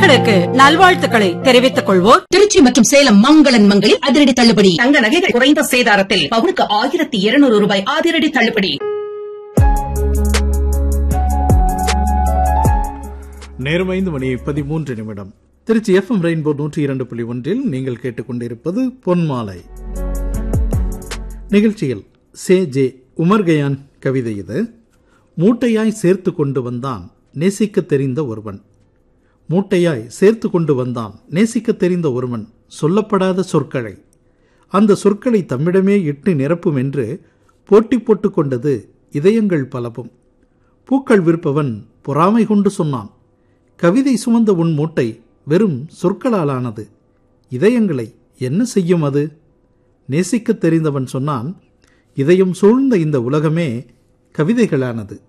நேயர்களுக்கு நல்வாழ்த்துக்களை தெரிவித்துக் கொள்வோர் திருச்சி மற்றும் சேலம் மங்களன் மங்களில் அதிரடி தள்ளுபடி தங்க நகைகள் குறைந்த சேதாரத்தில் பவுனுக்கு ஆயிரத்தி இருநூறு ரூபாய் அதிரடி தள்ளுபடி நேரம் ஐந்து மணி பதிமூன்று நிமிடம் திருச்சி எஃப்எம் ரெயின்போ நூற்றி இரண்டு புள்ளி ஒன்றில் நீங்கள் கேட்டுக்கொண்டிருப்பது பொன்மாலை நிகழ்ச்சியில் சே ஜே உமர்கயான் கவிதை இது மூட்டையாய் சேர்த்து கொண்டு வந்தான் நேசிக்க தெரிந்த ஒருவன் மூட்டையாய் சேர்த்து கொண்டு வந்தான் நேசிக்க தெரிந்த ஒருவன் சொல்லப்படாத சொற்களை அந்த சொற்களை தம்மிடமே இட்டு நிரப்பும் என்று போட்டி போட்டு கொண்டது இதயங்கள் பலவும் பூக்கள் விற்பவன் பொறாமை கொண்டு சொன்னான் கவிதை சுமந்த உன் மூட்டை வெறும் சொற்களாலானது இதயங்களை என்ன செய்யும் அது நேசிக்கத் தெரிந்தவன் சொன்னான் இதயம் சூழ்ந்த இந்த உலகமே கவிதைகளானது